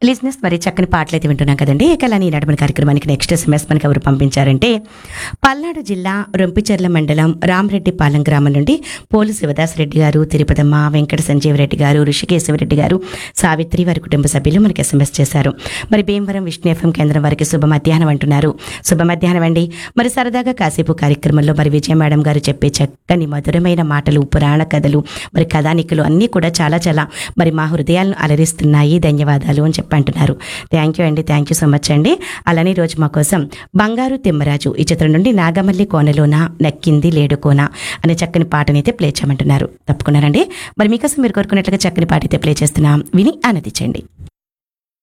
లిజినెస్ మరి చక్కని పాటలు అయితే వింటున్నాం కదండి ఇక ఈ నడమని కార్యక్రమానికి నెక్స్ట్ ఎస్ఎంఎస్ మనకి ఎవరు పంపించారంటే పల్నాడు జిల్లా రొంపిచెర్ల మండలం రామరెడ్డిపాలెం గ్రామం నుండి పోలు శివదాసరెడ్డి గారు తిరుపతమ్మ వెంకట సంజీవరెడ్డి గారు ఋషికేశవరెడ్డి గారు సావిత్రి వారి కుటుంబ సభ్యులు మనకి ఎస్ఎంఎస్ చేశారు మరి భీమవరం విష్ణు ఎఫ్ఎం కేంద్రం వారికి శుభ మధ్యాహ్నం అంటున్నారు శుభ మధ్యాహ్నం అండి మరి సరదాగా కాసేపు కార్యక్రమంలో మరి విజయ మేడం గారు చెప్పే చక్కని మధురమైన మాటలు పురాణ కథలు మరి కథానికలు అన్నీ కూడా చాలా చాలా మరి మా హృదయాలను అలరిస్తున్నాయి ధన్యవాదాలు అని చెప్పి అంటున్నారు థ్యాంక్ యూ అండి థ్యాంక్ యూ సో మచ్ అండి అలానే ఈ రోజు మా కోసం బంగారు తిమ్మరాజు ఈ చిత్రం నుండి నాగమల్లి కోనలోన నక్కింది లేడు కోన అనే చక్కని పాటనైతే ప్లే చేయమంటున్నారు తప్పుకున్నారండి మరి మీకోసం మీరు కోరుకున్నట్లుగా చక్కని పాట అయితే ప్లే చేస్తున్నాం విని ఆనందించండి